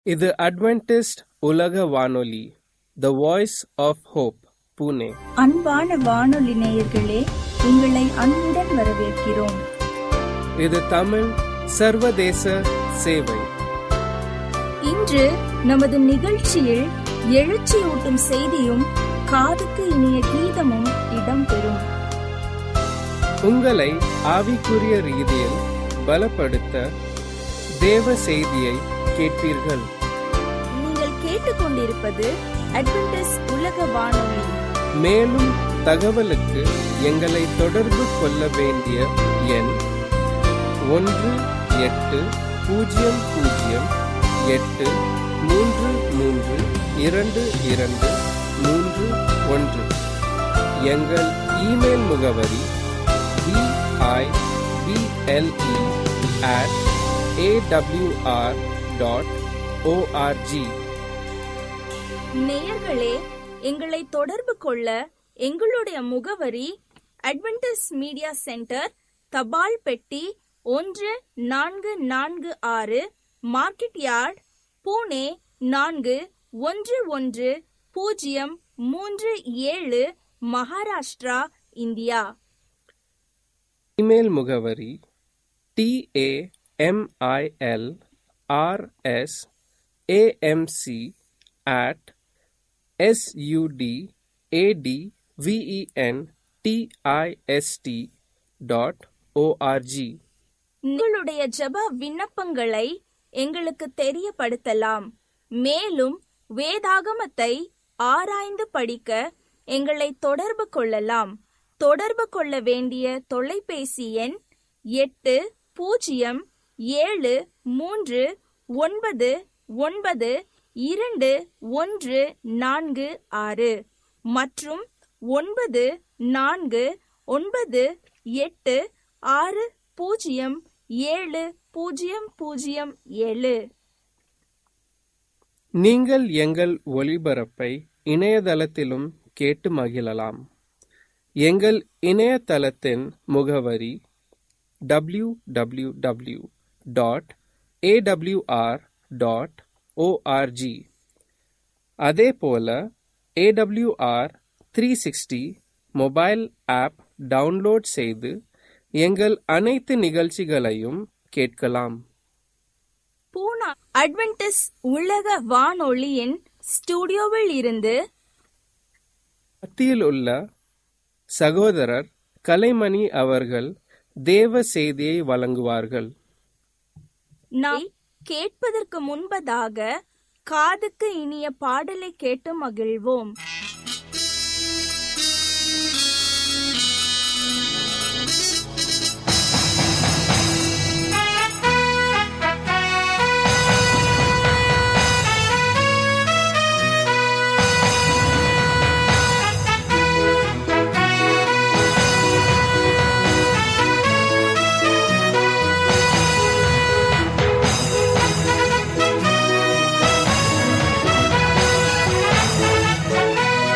இது அட்வென்டிஸ்ட் உலக வானொலி the voice of hope Pune அன்பான வானொலி நேயர்களே உங்களை அன்புடன் வரவேற்கிறோம் இது தமிழ் சர்வதேச சேவை இன்று நமது நிகழ்ச்சியில் எழுச்சியூட்டும் செய்தியும் காதுக்கு இனிய கீதமும் இடம்பெறும் உங்களை ஆவிக்குரிய ரீதியில் பலப்படுத்த தேவ செய்தியை கேட்பீர்கள் நீங்கள் கேட்டுக்கொண்டிருப்பது அட்வென்டிஸ் உலக வானொலி மேலும் தகவலுக்கு எங்களை தொடர்பு கொள்ள வேண்டிய எண் ஒன்று எட்டு பூஜ்ஜியம் பூஜ்ஜியம் எட்டு மூன்று மூன்று இரண்டு இரண்டு மூன்று ஒன்று எங்கள் இமெயில் முகவரி B I B L E at AWR dot ORG நேயர்களே எங்களை தொடர்பு கொள்ள எங்களுடைய முகவரி அட்வென்டிஸ் மீடியா சென்டர் தபால் பெட்டி ஒன்று நான்கு நான்கு ஆறு மார்க்கெட் யார்ட் பூனே நான்கு ஒன்று ஒன்று பூஜ்ஜியம் மூன்று ஏழு மகாராஷ்டிரா இந்தியா இமெயில் முகவரி T A M I L R S A M C at S U D A D V E N T I S T dot ORG உங்களுடைய ஜெப விண்ணப்பங்களை எங்களுக்கு தெரியப்படுத்தலாம் மேலும் வேதாகமத்தை ஆராய்ந்து படிக்க எங்களை தொடர்பு கொள்ளலாம் தொடர்பு கொள்ள வேண்டிய தொலைபேசி எண் எட்டு பூஜ்ஜியம் ஏழு மூன்று ஒன்பது ஒன்பது இரண்டு ஒன்று நான்கு ஆறு மற்றும் ஒன்பது நான்கு ஒன்பது எட்டு ஆறு பூஜ்ஜியம் ஏழு பூஜ்ஜியம் பூஜ்ஜியம் ஏழு நீங்கள் எங்கள் ஒளிபரப்பை இணையதளத்திலும் கேட்டு மகிழலாம் எங்கள் இணையதளத்தின் முகவரி W W W dot AWR dot ORG அதே போல AWR three sixty mobile app download செய்து எங்கள் அனைத்து நிகழ்ச்சிகளையும் கேட்கலாம் பூனா அட்வென்டிஸ் உலக வானொலியின் ஸ்டுடியோவில் இருந்து மத்தியில் உள்ள சகோதரர் கலைமணி அவர்கள் தேவ செய்தியை வழங்குவார்கள் நாம் கேட்பதற்கு முன்பதாக காதுக்கு இனிய பாடலை கேட்டு மகிழ்வோம் Thank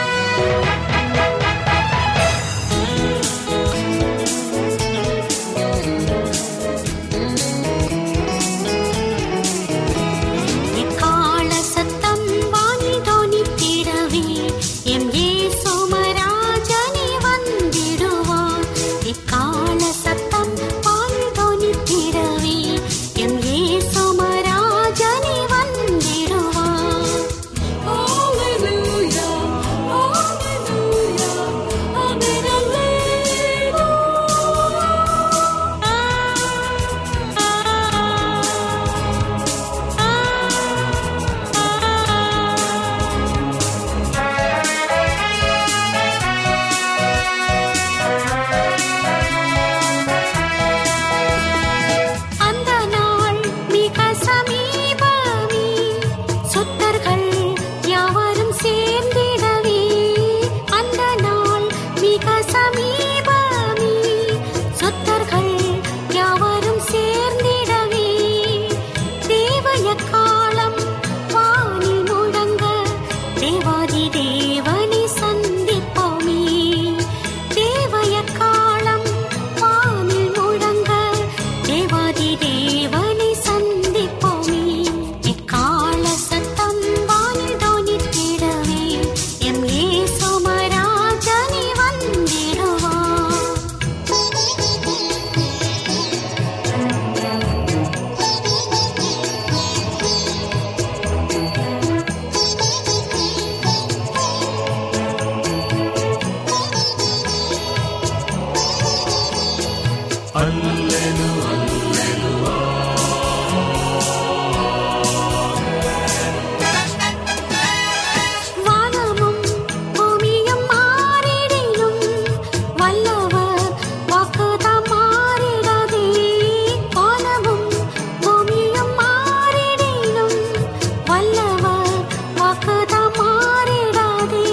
வல்லவர் வாக்குதம் மாறிடாதே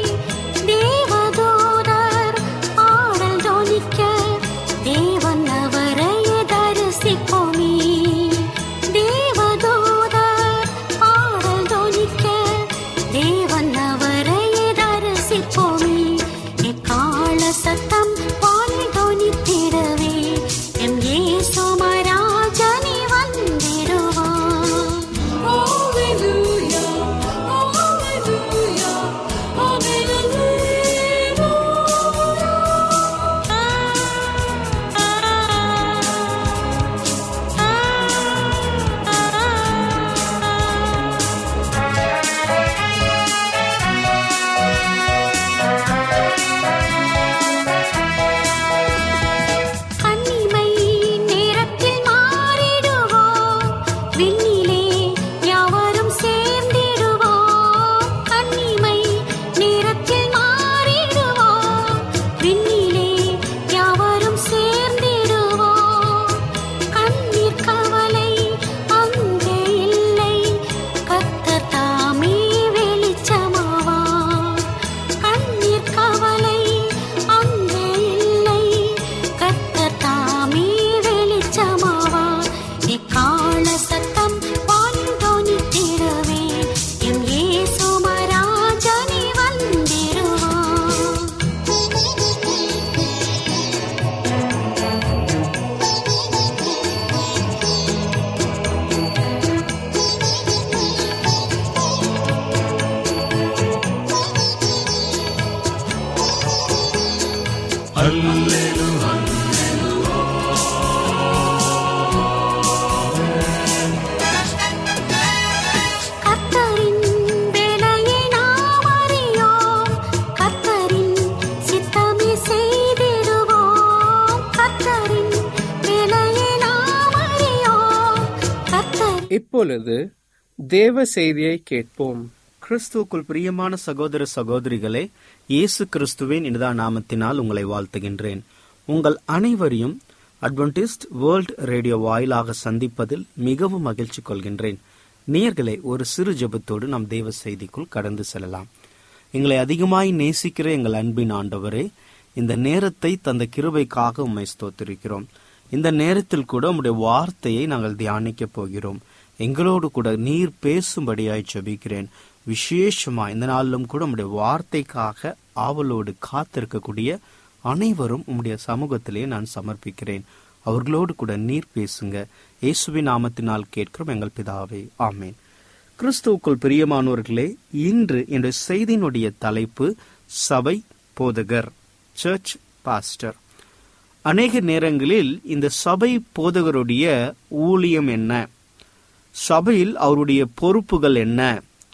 தேவதூதர் பாடல் ஜோலிக்க தேவன் அவரை தரிசிப்போமே தேவதூதர் பாடல் ஜோலிக்க தேவன் அவரை தரிசிப்போமே எக்கால சத்தம் பால் தொனித்திடவே எம் ஏசு மராஜனி வந்திடுவார் Hallelujah, hallelujah, hallelujah. கன்னிமை நேரத்தில் மாறிடுவோம் விண்ணிலே யாவரும் சேர்ந்திடுவோம் கன்னிமை நேரத்தில் மாறிடுவோம் விண்ணிலே யாவரும் சேர்ந்திடுவோம் கண்ணீர் கவலை அங்கே இல்லை கத்தர் தாமே வெளிச்சமாவார் கண்ணீர் கவலை அங்கே இல்லை கத்தர் தாமே வெளிச்சமாவார் எக்கால சத்தம் பாண்டோனித்திடவே எம் ஏசு மராஜனி வந்திடுவார் கர்த்தரின் வேலையை நாம் அறியோம் கர்த்தரின் சித்தமே செய்திடுவோம் கர்த்தரின் வேலையை நாம் அறியோம் கர்த்தர் இப்பொழுது தேவ செய்தியை கேட்போம் கிறிஸ்துவுக்குள் பிரியமான சகோதர சகோதரிகளே இயேசு கிறிஸ்துவின் இனிதா நாமத்தினால் உங்களை வாழ்த்துகின்றேன் உங்கள் அனைவரையும் அட்வென்டிஸ்ட் வேர்ல்ட் ரேடியோ வாயிலாக சந்திப்பதில் மிகவும் மகிழ்ச்சி கொள்கின்றேன் நேயர்களே ஒரு சிறு ஜெபத்தோடு நாம் தேவ செய்திக்குள் கடந்து செல்லலாம் எங்களை அதிகமாய் நேசிக்கிற எங்கள் அன்பின் ஆண்டவரே இந்த நேரத்தை தந்த கிருபைக்காக உம்மை ஸ்தோத்திருக்கிறோம் இந்த நேரத்தில் கூட உம்முடைய வார்த்தையை நாங்கள் தியானிக்கப் போகிறோம் எங்களோடு கூட நீர் பேசும்படியாய் ஜெபிக்கிறேன் விசேஷமா இந்த நாளிலும் கூட உம்முடைய வார்த்தைக்காக ஆவலோடு காத்திருக்கக்கூடிய அனைவரும் உம்முடைய சமூகத்திலே நான் சமர்ப்பிக்கிறேன் அவர்களோடு கூட நீர் பேசுங்க இயேசுவின் நாமத்தினால் கேட்கிறோம் எங்கள் பிதாவே ஆமேன் கிறிஸ்துவுக்குள் பிரியமானவர்களே இன்று என்னுடைய செய்தியினுடைய தலைப்பு சபை போதகர் சர்ச் பாஸ்டர் அநேக நேரங்களில் இந்த சபை போதகருடைய ஊழியம் என்ன சபையில் அவருடைய பொறுப்புகள் என்ன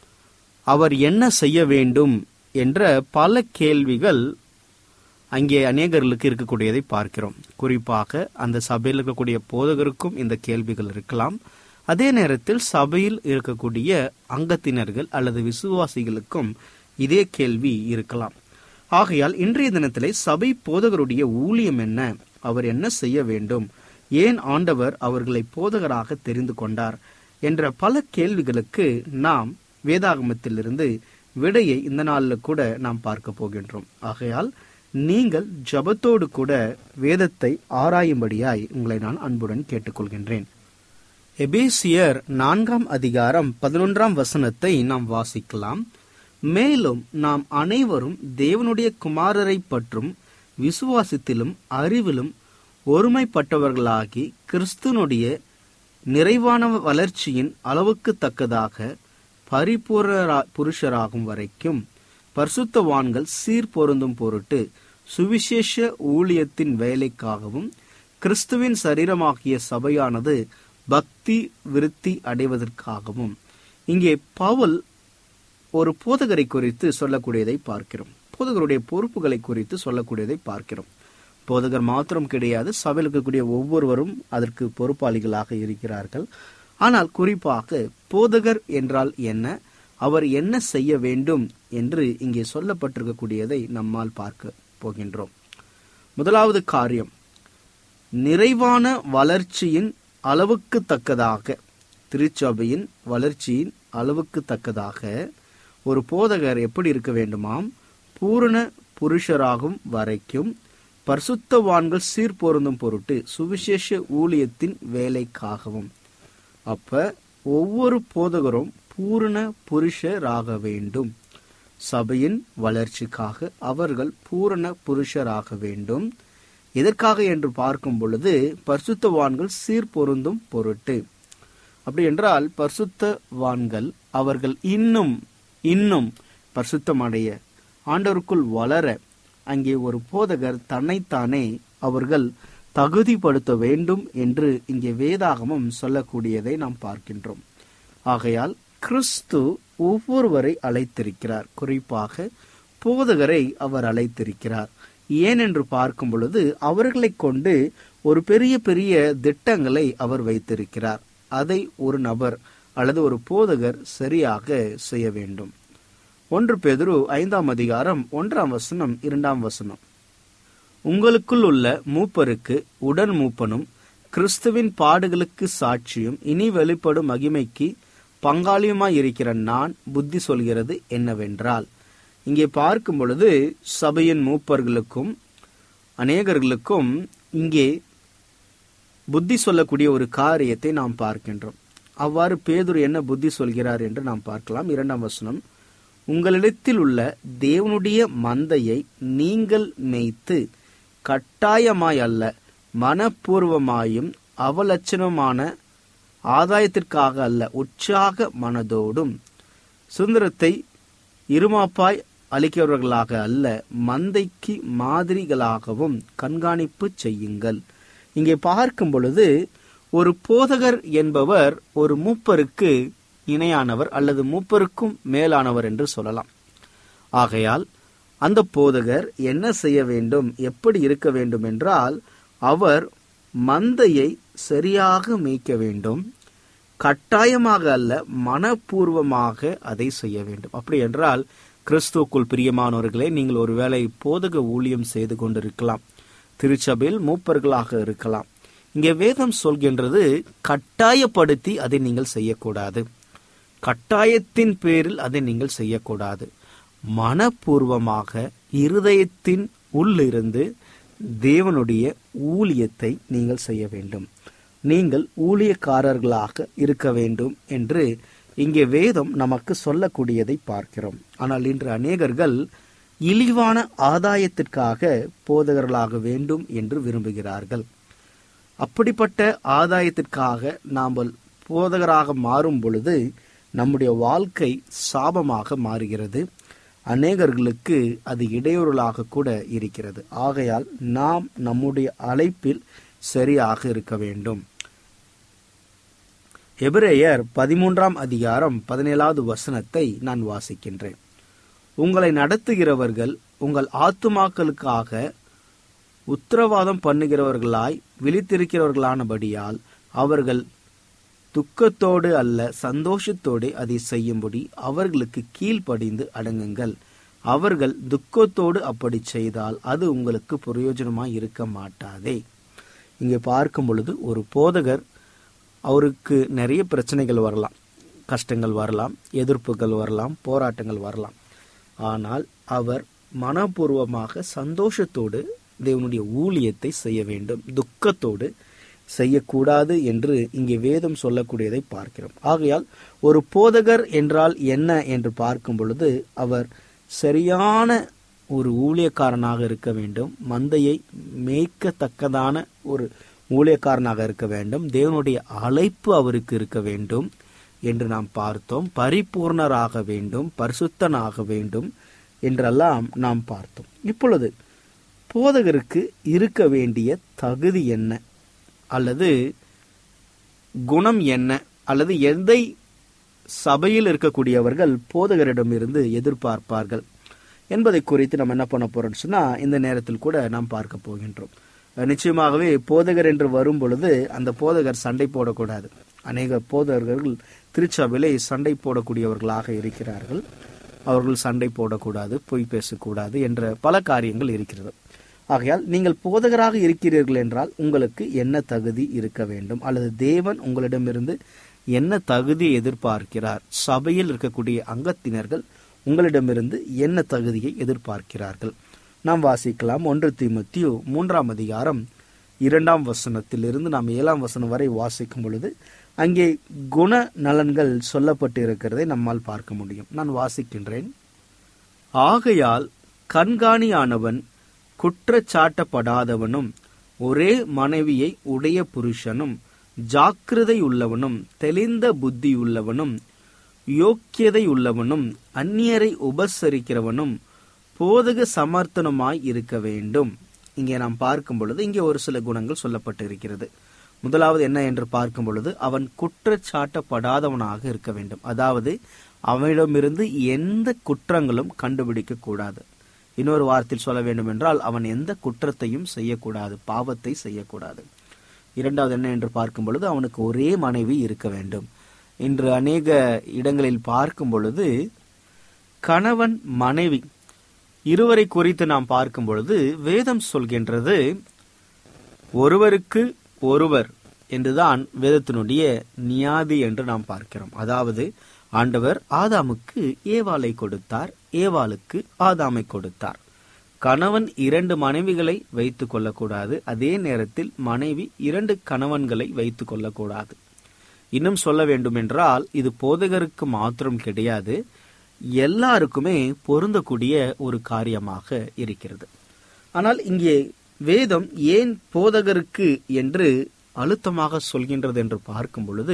அவர் என்ன செய்ய வேண்டும் என்ற பல கேள்விகள் அங்கே அநேகர்களுக்கு இருக்கக்கூடியதை பார்க்கிறோம் குறிப்பாக அந்த சபையில் இருக்கக்கூடிய போதகருக்கும் இந்த கேள்விகள் இருக்கலாம் அதே நேரத்தில் சபையில் இருக்கக்கூடிய அங்கத்தினர்கள் அல்லது விசுவாசிகளுக்கும் இதே கேள்வி இருக்கலாம் ஆகையால் இன்றைய தினத்திலே சபை போதகருடைய ஊழியம் என்ன அவர் என்ன செய்ய வேண்டும் ஏன் ஆண்டவர் அவர்களை போதகராக தெரிந்து கொண்டார் என்ற பல கேள்விகளுக்கு நாம் வேதாகமத்திலிருந்து விடையை இந்த நாளில் கூட நாம் பார்க்க போகின்றோம் ஆகையால் நீங்கள் ஜபத்தோடு கூட வேதத்தை ஆராயும்படியாய் உங்களை நான் அன்புடன் கேட்டுக்கொள்கின்றேன் எபேசியர் நான்காம் அதிகாரம் பதினொன்றாம் வசனத்தை நாம் வாசிக்கலாம் மேலும் நாம் அனைவரும் தேவனுடைய குமாரரை பற்றும் விசுவாசத்திலும் அறிவிலும் ஒருமைப்பட்டவர்களாகி கிறிஸ்துனுடைய நிறைவான வளர்ச்சியின் அளவுக்கு தக்கதாக பரிபூர்ண புருஷராகும் வரைக்கும் பரிசுத்தவான்கள் சீர் பொருந்தும் பொருட்டு சுவிசேஷ ஊழியத்தின் வேலைக்காகவும் கிறிஸ்துவின் சரீரமாகிய சபையானது பக்தி விருத்தி அடைவதற்காகவும் இங்கே பவுல் ஒரு போதகரை குறித்து சொல்லக்கூடியதை பார்க்கிறோம் போதகருடைய பொறுப்புகளை குறித்து சொல்லக்கூடியதை பார்க்கிறோம் போதகர் மாத்திரம் கிடையாது சபையில் இருக்கக்கூடிய ஒவ்வொருவரும் அதற்கு பொறுப்பாளிகளாக இருக்கிறார்கள் ஆனால் குறிப்பாக போதகர் என்றால் என்ன அவர் என்ன செய்ய வேண்டும் என்று இங்கே சொல்லப்பட்டிருக்கக்கூடியதை நம்மால் பார்க்க போகின்றோம் முதலாவது காரியம் நிறைவான வளர்ச்சியின் அளவுக்கு தக்கதாக திருச்சபையின் வளர்ச்சியின் அளவுக்கு தக்கதாக ஒரு போதகர் எப்படி இருக்க வேண்டுமாம் பூரண புருஷராகும் வரைக்கும் பரிசுத்தவான்கள் சீர்பொருந்தும் பொருட்டு சுவிசேஷ ஊழியத்தின் வேலைக்காகவும் அப்ப ஒவ்வொரு போதகரும் பூரண புருஷராக வேண்டும் சபையின் வளர்ச்சிக்காக அவர்கள் பூரண புருஷராக வேண்டும் எதற்காக என்று பார்க்கும் பொழுது பரிசுத்தவான்கள் சீர்பொருந்தும் பொருட்டு அப்படி என்றால் பரிசுத்தவான்கள் அவர்கள் இன்னும் இன்னும் பரிசுத்தமடைய ஆண்டவருக்குள் வளர அங்கே ஒரு போதகர் தன்னைத்தானே அவர்கள் தகுதிப்படுத்த வேண்டும் என்று இங்கே வேதாகமம் சொல்லக்கூடியதை நாம் பார்க்கின்றோம் ஆகையால் கிறிஸ்து ஒவ்வொருவரை அழைத்திருக்கிறார் குறிப்பாக போதகரை அவர் அழைத்திருக்கிறார் ஏன் என்று பார்க்கும் பொழுது அவர்களை கொண்டு ஒரு பெரிய பெரிய திட்டங்களை அவர் வைத்திருக்கிறார் அதை ஒரு நபர் அல்லது ஒரு போதகர் சரியாக செய்ய வேண்டும் ஒன்று பேதுரு ஐந்தாம் அதிகாரம் ஒன்றாம் வசனம் இரண்டாம் வசனம் உங்களுக்குள் உள்ள மூப்பருக்கு உடன் மூப்பனும் கிறிஸ்துவின் பாடுகளுக்கு சாட்சியும் இனி வெளிப்படும் மகிமைக்கு பங்காளியுமாய் இருக்கிற நான் புத்தி சொல்கிறது என்னவென்றால் இங்கே பார்க்கும் பொழுது சபையின் மூப்பர்களுக்கும் அநேகர்களுக்கும் இங்கே புத்தி சொல்லக்கூடிய ஒரு காரியத்தை நாம் பார்க்கின்றோம் அவ்வாறு பேதுரு என்ன புத்தி சொல்கிறார் என்று நாம் பார்க்கலாம் இரண்டாம் வசனம் உங்களிடத்தில் உள்ள தேவனுடைய மந்தையை நீங்கள் மேய்த்து கட்டாயமாய் அல்ல மனப்பூர்வமாயும் அவலட்சணமான ஆதாயத்திற்காக அல்ல உற்சாக மனதோடும் சுதந்திரத்தை இருமாப்பாய் அளிக்கிறவர்களாக அல்ல மந்தைக்கு மாதிரிகளாகவும் கண்காணிப்பு செய்யுங்கள் இங்கே பார்க்கும் பொழுது ஒரு போதகர் என்பவர் ஒரு மூப்பருக்கு இணையானவர் அல்லது மூப்பருக்கும் மேலானவர் என்று சொல்லலாம் ஆகையால் அந்த போதகர் என்ன செய்ய வேண்டும் எப்படி இருக்க வேண்டும் என்றால் அவர் மந்தையை சரியாக மேய்க்க வேண்டும் கட்டாயமாக அல்ல மனப்பூர்வமாக அதை செய்ய வேண்டும் அப்படி என்றால் கிறிஸ்துவுக்குள் பிரியமானவர்களே நீங்கள் ஒருவேளை போதக ஊழியம் செய்து கொண்டிருக்கலாம் திருச்சபையில் மூப்பர்களாக இருக்கலாம் இங்கே வேதம் சொல்கின்றது கட்டாயப்படுத்தி அதை நீங்கள் செய்யக்கூடாது கட்டாயத்தின் பேரில் அதை நீங்கள் செய்யக்கூடாது மனப்பூர்வமாக இருதயத்தின் உள்ளிருந்து தேவனுடைய ஊழியத்தை நீங்கள் செய்ய வேண்டும் நீங்கள் ஊழியக்காரர்களாக இருக்க வேண்டும் என்று இங்கே வேதம் நமக்கு சொல்லக்கூடியதை பார்க்கிறோம் ஆனால் இன்று அநேகர்கள் இழிவான ஆதாயத்திற்காக போதகர்களாக வேண்டும் என்று விரும்புகிறார்கள் அப்படிப்பட்ட ஆதாயத்திற்காக நாம் போதகராக மாறும் பொழுது நம்முடைய வாழ்க்கை சாபமாக மாறுகிறது அநேகர்களுக்கு அது இடையூறலாக கூட இருக்கிறது ஆகையால் நாம் நம்முடைய அழைப்பில் சரியாக இருக்க வேண்டும் எபிரேயர் பதிமூன்றாம் அதிகாரம் பதினேழாவது வசனத்தை நான் வாசிக்கின்றேன் உங்களை நடத்துகிறவர்கள் உங்கள் ஆத்துமாக்களுக்காக உத்தரவாதம் பண்ணுகிறவர்களாய் விழித்திருக்கிறவர்களானபடியால் அவர்கள் துக்கத்தோடு அல்ல சந்தோஷத்தோடு அதை செய்யும்படி அவர்களுக்கு கீழ்ப்படிந்து அடங்குங்கள் அவர்கள் துக்கத்தோடு அப்படி செய்தால் அது உங்களுக்கு பிரயோஜனமாய் இருக்க மாட்டாதே இங்கே பார்க்கும் பொழுது ஒரு போதகர் அவருக்கு நிறைய பிரச்சனைகள் வரலாம் கஷ்டங்கள் வரலாம் எதிர்ப்புகள் வரலாம் போராட்டங்கள் வரலாம் ஆனால் அவர் மனப்பூர்வமாக சந்தோஷத்தோடு தேவனுடைய ஊழியத்தை செய்ய வேண்டும் துக்கத்தோடு செய்யக்கூடாது என்று இங்கே வேதம் சொல்லக்கூடியதை பார்க்கிறோம் ஆகையால் ஒரு போதகர் என்றால் என்ன என்று பார்க்கும் பொழுது அவர் சரியான ஒரு ஊழியக்காரனாக இருக்க வேண்டும் மந்தையை மேய்க்கத்தக்கதான ஒரு ஊழியக்காரனாக இருக்க வேண்டும் தேவனுடைய அழைப்பு அவருக்கு இருக்க வேண்டும் என்று நாம் பார்த்தோம் பரிபூர்ணராக வேண்டும் பரிசுத்தனாக வேண்டும் என்றெல்லாம் நாம் பார்த்தோம் இப்பொழுது போதகருக்கு இருக்க வேண்டிய தகுதி என்ன அல்லது குணம் என்ன அல்லது எதை சபையில் இருக்கக்கூடியவர்கள் போதகரிடமிருந்து எதிர்பார்ப்பார்கள் என்பதை குறித்து நம்ம என்ன பண்ண போறோம்னு சொன்னா இந்த நேரத்தில் கூட நாம் பார்க்க போகின்றோம் நிச்சயமாகவே போதகர் என்று வரும் பொழுது அந்த போதகர் சண்டை போடக்கூடாது அநேக போதகர்கள் திருச்சபையிலே சண்டை போடக்கூடியவர்களாக இருக்கிறார்கள் அவர்கள் சண்டை போடக்கூடாது பொய் பேசக்கூடாது என்ற பல காரியங்கள் இருக்கிறது ஆகையால் நீங்கள் போதகராக இருக்கிறீர்கள் என்றால் உங்களுக்கு என்ன தகுதி இருக்க வேண்டும் அல்லது தேவன் உங்களிடமிருந்து என்ன தகுதியை எதிர்பார்க்கிறார் சபையில் இருக்கக்கூடிய அங்கத்தினர்கள் உங்களிடமிருந்து என்ன தகுதியை எதிர்பார்க்கிறார்கள் நாம் வாசிக்கலாம் ஒன்று தீமத்தியு மூன்றாம் அதிகாரம் இரண்டாம் வசனத்திலிருந்து நாம் ஏழாம் வசனம் வரை வாசிக்கும் பொழுது அங்கே குண நலன்கள் சொல்லப்பட்டு இருக்கிறதை நம்மால் பார்க்க முடியும் நான் வாசிக்கின்றேன் ஆகையால் கண்காணியானவன் குற்றச்சாட்டப்படாதவனும் ஒரே மனைவியை உடைய புருஷனும் ஜாக்கிரதை உள்ளவனும் தெளிந்த புத்தி உள்ளவனும் யோக்கியதை உள்ளவனும் அந்நியரை உபசரிக்கிறவனும் போதக சமர்த்தனமாய் இருக்க வேண்டும் இங்கே நாம் பார்க்கும் பொழுது இங்கே ஒரு சில குணங்கள் சொல்லப்பட்டு இருக்கிறது முதலாவது என்ன என்று பார்க்கும் பொழுது அவன் குற்றச்சாட்டப்படாதவனாக இருக்க வேண்டும் அதாவது அவனிடமிருந்து எந்த குற்றங்களும் கண்டுபிடிக்க கூடாது இன்னொரு வார்த்தையில் சொல்ல வேண்டும் என்றால் அவன் எந்த குற்றத்தையும் செய்யக்கூடாது பாவத்தை செய்யக்கூடாது இரண்டாவது என்ன என்று பார்க்கும் பொழுது அவனுக்கு ஒரே மனைவி இருக்க வேண்டும் இன்று அநேக இடங்களில் பார்க்கும் பொழுது கணவன் மனைவி இருவரை குறித்து நாம் பார்க்கும் பொழுது வேதம் சொல்கின்றது ஒருவருக்கு ஒருவர் என்றுதான் வேதத்தினுடைய நியாதி என்று நாம் பார்க்கிறோம் அதாவது ஆண்டவர் ஆதாமுக்கு ஏவாளை கொடுத்தார் ஏவாளுக்கு ஆதாமை கொடுத்தார் கணவன் இரண்டு மனைவிகளை வைத்துக் கொள்ளக்கூடாது அதே நேரத்தில் மனைவி இரண்டு கணவன்களை வைத்துக் கொள்ளக்கூடாது இன்னும் சொல்ல வேண்டுமென்றால் இது போதகருக்கு மாத்திரம் கிடையாது எல்லாருக்குமே பொருந்தக்கூடிய ஒரு காரியமாக இருக்கிறது ஆனால் இங்கே வேதம் ஏன் போதகருக்கு என்று அழுத்தமாக சொல்கின்றது என்று பார்க்கும் பொழுது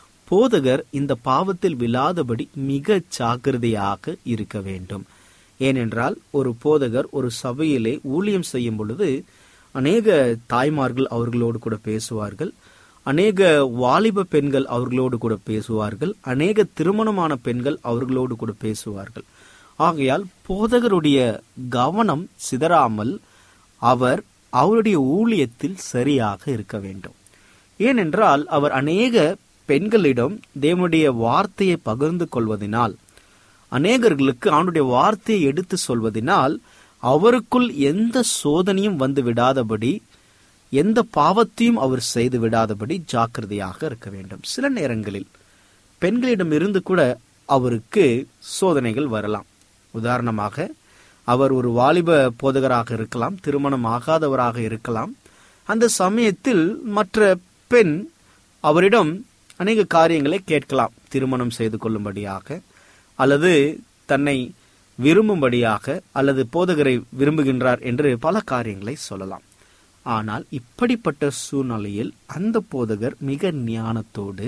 போதகர் இந்த பாவத்தில் விழாதபடி மிக ஜாக்கிரதையாக இருக்க வேண்டும் ஏனென்றால் ஒரு போதகர் ஒரு சபையிலே ஊழியம் செய்யும் பொழுது அநேக தாய்மார்கள் அவர்களோடு கூட பேசுவார்கள் அநேக வாலிப பெண்கள் அவர்களோடு கூட பேசுவார்கள் அநேக திருமணமான பெண்கள் அவர்களோடு கூட பேசுவார்கள் ஆகையால் போதகருடைய கவனம் சிதறாமல் அவர் அவருடைய ஊழியத்தில் சரியாக இருக்க வேண்டும் ஏனென்றால் அவர் அநேக பெண்களிடம் தேவனுடைய வார்த்தையை பகிர்ந்து கொள்வதனால் அநேகர்களுக்கு அவனுடைய வார்த்தையை எடுத்து சொல்வதனால் அவருக்குள் எந்த சோதனையும் வந்து விடாதபடி எந்த பாவத்தையும் அவர் செய்து விடாதபடி ஜாக்கிரதையாக இருக்க வேண்டும் சில நேரங்களில் பெண்களிடம் இருந்து கூட அவருக்கு சோதனைகள் வரலாம் உதாரணமாக அவர் ஒரு வாலிப போதகராக இருக்கலாம் திருமணம் ஆகாதவராக இருக்கலாம் அந்த சமயத்தில் மற்ற பெண் அவரிடம் அநேக காரியங்களை கேட்கலாம் திருமணம் செய்து கொள்ளும்படியாக அல்லது தன்னை விரும்பும்படியாக அல்லது போதகரை விரும்புகின்றார் என்று பல காரியங்களை சொல்லலாம் ஆனால் இப்படிப்பட்ட சூழ்நிலையில் அந்த போதகர் மிக ஞானத்தோடு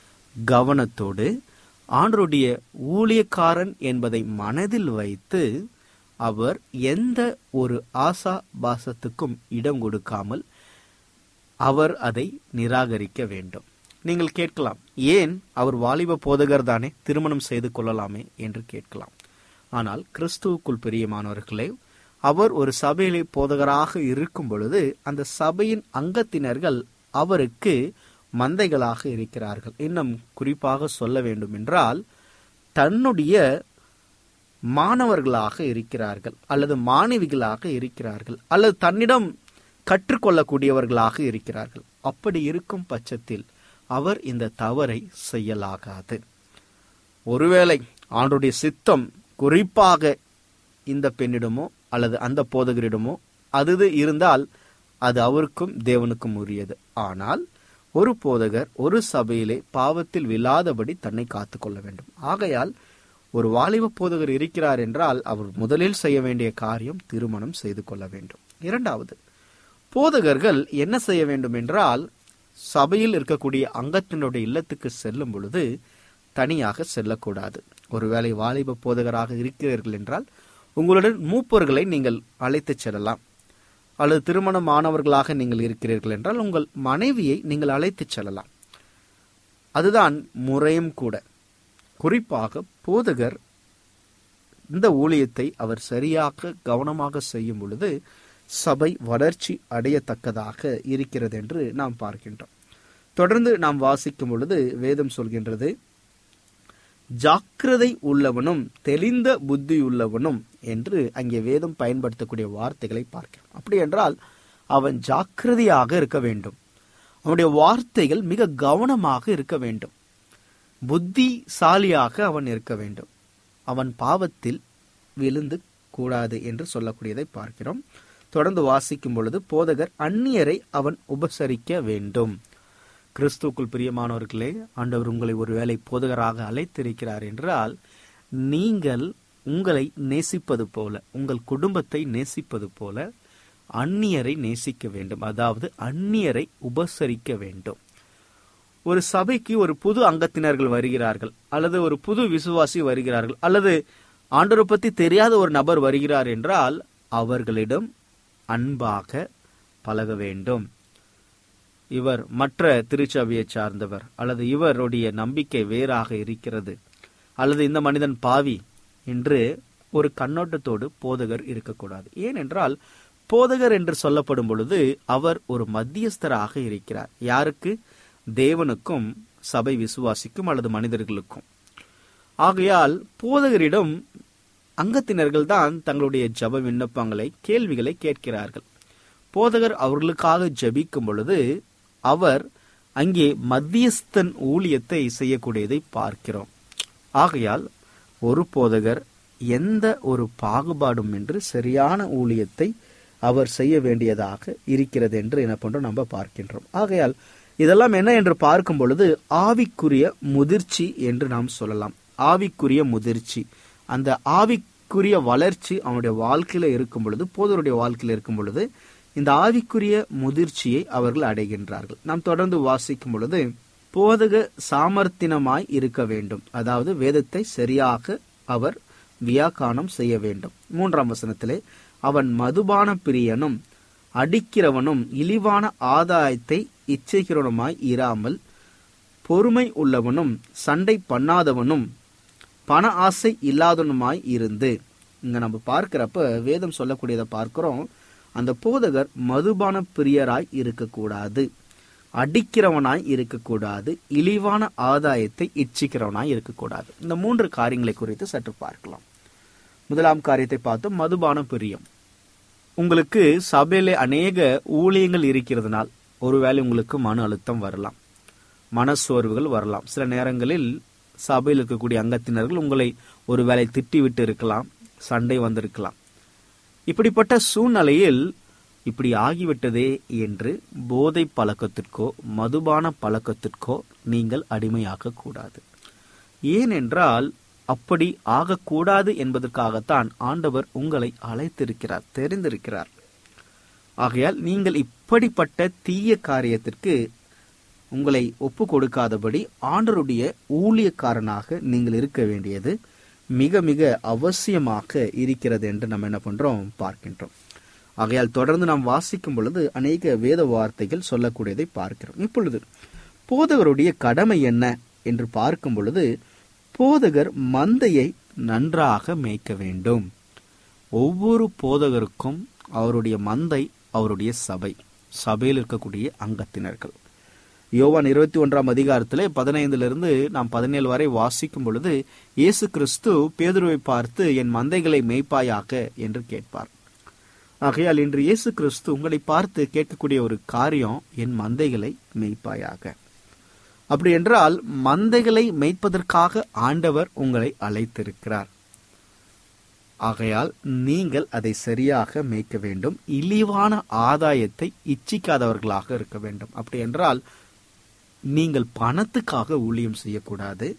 கவனத்தோடு ஆண்டருடைய ஊழியக்காரன் என்பதை மனதில் வைத்து அவர் எந்த ஒரு ஆசா பாசத்துக்கும் இடம் கொடுக்காமல் அவர் அதை நிராகரிக்க வேண்டும் நீங்கள் கேட்கலாம் ஏன் அவர் வாலிப போதகர் தானே திருமணம் செய்து கொள்ளலாமே என்று கேட்கலாம் ஆனால் கிறிஸ்துவுக்குள் பிரியமானவர்களே அவர் ஒரு சபையிலே போதகராக இருக்கும் பொழுது அந்த சபையின் அங்கத்தினர்கள் அவருக்கு மந்தைகளாக இருக்கிறார்கள் இன்னும் குறிப்பாக சொல்ல வேண்டும் என்றால் தன்னுடைய மாணவர்களாக இருக்கிறார்கள் அல்லது மாணவிகளாக இருக்கிறார்கள் அல்லது தன்னிடம் கற்றுக்கொள்ளக்கூடியவர்களாக இருக்கிறார்கள் அப்படி இருக்கும் பட்சத்தில் அவர் இந்த தவறை செய்யலாகாது ஒருவேளை ஆண்டுடைய சித்தம் குறிப்பாக இந்த பெண்ணிடமோ அல்லது அந்த போதகரிடமோ அது இருந்தால் அது அவருக்கும் தேவனுக்கும் உரியது ஆனால் ஒரு போதகர் ஒரு சபையிலே பாவத்தில் விழாதபடி தன்னை காத்துக்கொள்ள வேண்டும் ஆகையால் ஒரு வாலிப போதகர் இருக்கிறார் என்றால் அவர் முதலில் செய்ய வேண்டிய காரியம் திருமணம் செய்து கொள்ள வேண்டும் இரண்டாவது போதகர்கள் என்ன செய்ய வேண்டும் என்றால் சபையில் இருக்கக்கூடிய அங்கத்தினுடைய இல்லத்துக்கு செல்லும் பொழுது தனியாக செல்லக்கூடாது ஒருவேளை வாலிப போதகராக இருக்கிறீர்கள் என்றால் உங்களுடன் மூப்பர்களை நீங்கள் அழைத்துச் செல்லலாம் அல்லது திருமணமானவர்களாக நீங்கள் இருக்கிறீர்கள் என்றால் உங்கள் மனைவியை நீங்கள் அழைத்துச் செல்லலாம் அதுதான் முறையும் கூட குறிப்பாக போதகர் இந்த ஊழியத்தை அவர் சரியாக கவனமாக செய்யும் பொழுது சபை வளர்ச்சி அடையத்தக்கதாக இருக்கிறது என்று நாம் பார்க்கின்றோம் தொடர்ந்து நாம் வாசிக்கும் பொழுது வேதம் சொல்கின்றது ஜாக்கிரதை உள்ளவனும் தெளிந்த புத்தி உள்ளவனும் என்று அங்கே வேதம் பயன்படுத்தக்கூடிய வார்த்தைகளை பார்க்கிறோம் அப்படி என்றால் அவன் ஜாக்கிரதையாக இருக்க வேண்டும் அவனுடைய வார்த்தைகள் மிக கவனமாக இருக்க வேண்டும் புத்திசாலியாக அவன் இருக்க வேண்டும் அவன் பாவத்தில் விழுந்து கூடாது என்று சொல்லக்கூடியதை பார்க்கிறோம் தொடர்ந்து வாசிக்கும் பொழுது போதகர் அந்நியரை அவன் உபசரிக்க வேண்டும் கிறிஸ்துக்குள் பிரியமானவர்களே ஆண்டவர் உங்களை ஒருவேளை போதகராக அழைத்திருக்கிறார் என்றால் நீங்கள் உங்களை நேசிப்பது போல உங்கள் குடும்பத்தை நேசிப்பது போல அந்நியரை நேசிக்க வேண்டும் அதாவது அந்நியரை உபசரிக்க வேண்டும் ஒரு சபைக்கு ஒரு புது அங்கத்தினர்கள் வருகிறார்கள் அல்லது ஒரு புது விசுவாசி வருகிறார்கள் அல்லது ஆண்டவரை பத்தி தெரியாத ஒரு நபர் வருகிறார் என்றால் அவர்களிடம் அன்பாக பழக வேண்டும் இவர் மற்ற திருச்சபையை சார்ந்தவர் அல்லது இவருடைய நம்பிக்கை வேறாக இருக்கிறது அல்லது இந்த மனிதன் பாவி என்று ஒரு கண்ணோட்டத்தோடு போதகர் இருக்கக்கூடாது ஏனென்றால் போதகர் என்று சொல்லப்படும் பொழுது அவர் ஒரு மத்தியஸ்தராக இருக்கிறார் யாருக்கு தேவனுக்கும் சபை விசுவாசிக்கும் அல்லது மனிதர்களுக்கும் ஆகையால் போதகரிடம் அங்கத்தினர்கள் தான் தங்களுடைய ஜப விண்ணப்பங்களை கேள்விகளை கேட்கிறார்கள் போதகர் அவர்களுக்காக ஜபிக்கும் பொழுது அவர் அங்கே மத்தியஸ்தன் ஊழியத்தை செய்யக்கூடியதை பார்க்கிறோம் ஆகையால் ஒரு போதகர் எந்த ஒரு பாகுபாடும் என்று சரியான ஊழியத்தை அவர் செய்ய வேண்டியதாக இருக்கிறது என்று என்ன பண்றோம் நம்ம பார்க்கின்றோம் ஆகையால் இதெல்லாம் என்ன என்று பார்க்கும் பொழுது ஆவிக்குரிய முதிர்ச்சி என்று நாம் சொல்லலாம் ஆவிக்குரிய முதிர்ச்சி அந்த ஆவிக்குரிய வளர்ச்சி அவனுடைய வாழ்க்கையில இருக்கும் பொழுது போதருடைய வாழ்க்கையில இருக்கும் பொழுது இந்த ஆவிக்குரிய முதிர்ச்சியை அவர்கள் அடைகின்றார்கள் நாம் தொடர்ந்து வாசிக்கும் பொழுது போதக சாமர்த்தினமாய் இருக்க வேண்டும் அதாவது வேதத்தை சரியாக அவர் வியாக்கானம் செய்ய வேண்டும் மூன்றாம் வசனத்திலே அவன் மதுபான பிரியனும் அடிக்கிறவனும் இழிவான ஆதாயத்தை இச்சைக்கிறவனுமாய் இராமல் பொறுமை உள்ளவனும் சண்டை பண்ணாதவனும் பண ஆசை இல்லாதவனுமாய் இருந்து இங்க நம்ம பார்க்கிறப்ப வேதம் சொல்லக்கூடியதை பார்க்கிறோம் அந்த போதகர் மதுபான பிரியராய் இருக்கக்கூடாது அடிக்கிறவனாய் இருக்கக்கூடாது இழிவான ஆதாயத்தை இச்சிக்கிறவனாய் இருக்கக்கூடாது இந்த மூன்று காரியங்களை குறித்து சற்று பார்க்கலாம் முதலாம் காரியத்தை பார்த்தோம் மதுபான பிரியம் உங்களுக்கு சபையிலே அநேக ஊழியங்கள் இருக்கிறதுனால் ஒருவேளை உங்களுக்கு மன அழுத்தம் வரலாம் மனசோர்வுகள் வரலாம் சில நேரங்களில் சபையில் இருக்கக்கூடிய அங்கத்தினர்கள் உங்களை ஒருவேளை திட்டிவிட்டு இருக்கலாம் சண்டை வந்திருக்கலாம் இப்படிப்பட்ட சூழ்நிலையில் இப்படி ஆகிவிட்டதே என்று போதை பழக்கத்திற்கோ மதுபான பழக்கத்திற்கோ நீங்கள் அடிமையாக கூடாது ஏனென்றால் அப்படி ஆகக்கூடாது என்பதற்காகத்தான் ஆண்டவர் உங்களை அழைத்திருக்கிறார் தெரிந்திருக்கிறார் ஆகையால் நீங்கள் இப்படிப்பட்ட தீய காரியத்திற்கு உங்களை ஒப்பு கொடுக்காதபடி ஆண்டருடைய ஊழியக்காரனாக நீங்கள் இருக்க வேண்டியது மிக மிக அவசியமாக இருக்கிறது என்று நம்ம என்ன பண்றோம் பார்க்கின்றோம் ஆகையால் தொடர்ந்து நாம் வாசிக்கும் பொழுது அநேக வேத வார்த்தைகள் சொல்லக்கூடியதை பார்க்கிறோம் இப்பொழுது போதகருடைய கடமை என்ன என்று பார்க்கும் பொழுது போதகர் மந்தையை நன்றாக மேய்க்க வேண்டும் ஒவ்வொரு போதகருக்கும் அவருடைய மந்தை அவருடைய சபை சபையில் இருக்கக்கூடிய அங்கத்தினர்கள் யோவான் இருபத்தி ஒன்றாம் அதிகாரத்திலே பதினைந்திலிருந்து நாம் பதினேழு வரை வாசிக்கும் பொழுது இயேசு கிறிஸ்து பேதுருவை பார்த்து என் மந்தைகளை மேய்ப்பாயாக என்று கேட்பார் ஆகையால் இன்று இயேசு கிறிஸ்து உங்களை பார்த்து கேட்கக்கூடிய ஒரு காரியம் என் மந்தைகளை மேய்ப்பாயாக அப்படி என்றால் மந்தைகளை மேய்ப்பதற்காக ஆண்டவர் உங்களை அழைத்திருக்கிறார் ஆகையால் நீங்கள் அதை சரியாக மேய்க்க வேண்டும் இழிவான ஆதாயத்தை இச்சிக்காதவர்களாக இருக்க வேண்டும் அப்படி என்றால் நீங்கள் பணத்துக்காக ஊழியம் செய்யக்கூடாது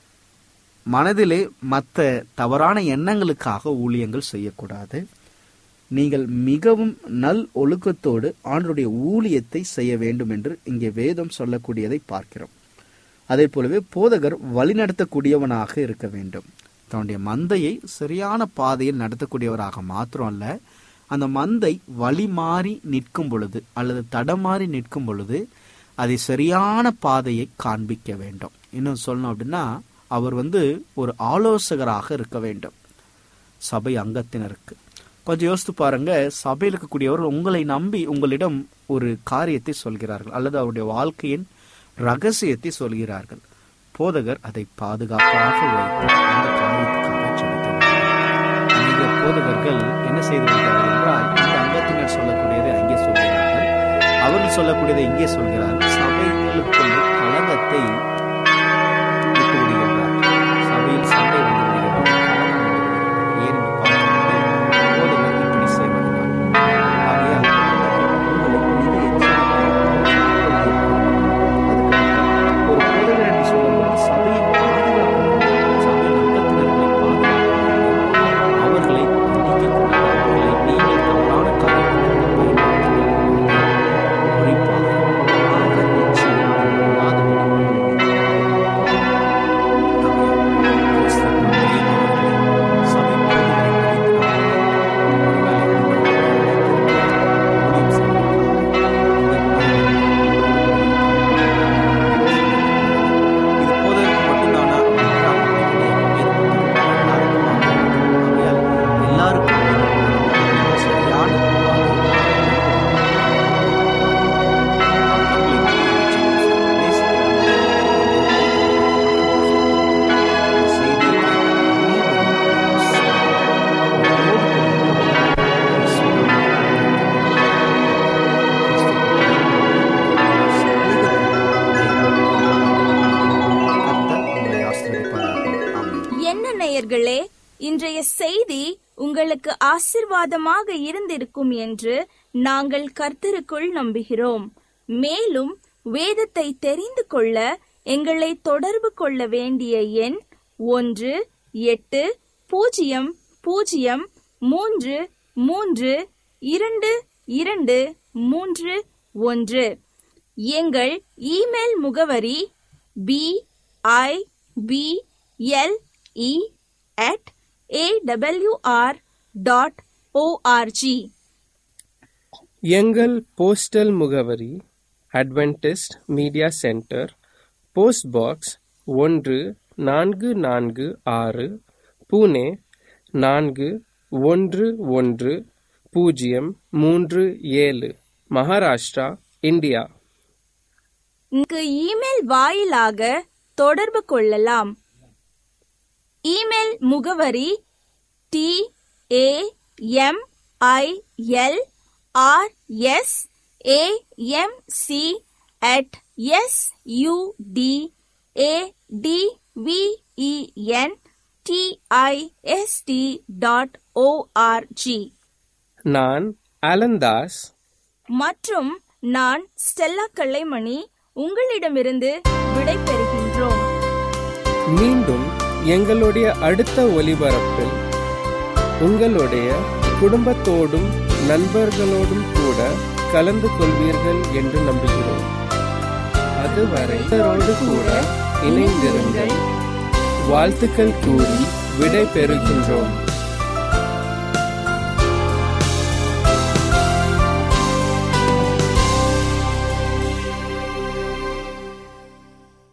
மனதிலே மற்ற தவறான எண்ணங்களுக்காக ஊழியங்கள் செய்யக்கூடாது நீங்கள் மிகவும் நல் ஒழுக்கத்தோடு ஆண்டருடைய ஊழியத்தை செய்ய வேண்டும் என்று இங்கே வேதம் சொல்லக்கூடியதை பார்க்கிறோம் அதே போலவே போதகர் வழிநடத்தக்கூடியவனாக இருக்க வேண்டும் தன்னுடைய மந்தையை சரியான பாதையில் நடத்தக்கூடியவராக மாத்திரம் அல்ல அந்த மந்தை வழி மாறி நிற்கும் பொழுது அல்லது தடமாறி நிற்கும் பொழுது அதை சரியான பாதையை காண்பிக்க வேண்டும் இன்னும் சொல்லணும் அப்படின்னா அவர் வந்து ஒரு ஆலோசகராக இருக்க வேண்டும் சபை அங்கத்தினருக்கு கொஞ்சம் யோசித்து பாருங்க சபையில் இருக்கக்கூடியவர்கள் உங்களை நம்பி உங்களிடம் ஒரு காரியத்தை சொல்கிறார்கள் அல்லது அவருடைய வாழ்க்கையின் ரகசியத்தை சொல்கிறார்கள் போதகர் அதை பாதுகாப்பாக வைத்து அந்த காரியத்துக்காக ஜெபிக்க வேண்டும். அநேக போதகர்கள் என்ன செய்து வருகிறார்கள் என்றால் இந்த அங்கத்தினர் சொல்லக்கூடியதை அங்கே சொல்கிறார்கள் அவர்கள் சொல்லக்கூடியதை இங்கே சொல்கிறார்கள் சபைகளுக்குள்ள கலகத்தை விட்டு நேயர்களே இன்றைய செய்தி உங்களுக்கு ஆசிர்வாதமாக இருந்திருக்கும் என்று நாங்கள் கர்த்தருக்குள் நம்புகிறோம் மேலும் வேதத்தை தெரிந்து கொள்ள எங்களை தொடர்பு கொள்ள வேண்டிய எண் ஒன்று எட்டு பூஜ்ஜியம் பூஜ்ஜியம் மூன்று மூன்று இரண்டு இரண்டு மூன்று ஒன்று எங்கள் இமெயில் முகவரி B I B L E at AWR dot ORG எங்கள் போஸ்டல் முகவரி Adventist media centre post box ஒன்று நான்கு நான்கு ஆறு புனே நான்கு ஒன்று ஒன்று பூஜ்ஜியம் மூன்று ஏழு மகாராஷ்டிரா இந்தியா இங்கு இமெயில் வாயிலாக தொடர்பு கொள்ளலாம் இமெயில் முகவரி T A M I L R S A M C at S U D A D V E N T I S T dot ORG நான் அலந்தாஸ் மற்றும் நான் ஸ்டெல்லா கல்லைமணி உங்களிடமிருந்து விடை பெறுகின்றோம் மீண்டும் எங்களுடைய அடுத்த ஒலிபரப்பில் உங்களுடைய குடும்பத்தோடும் நண்பர்களோடும் கூட கலந்து கொள்வீர்கள் என்று நம்புகிறோம் அதுவரை இவரோடு கூட இணைந்திருங்கள் வாழ்த்துக்கள் கூறி விடை பெறுகின்றோம்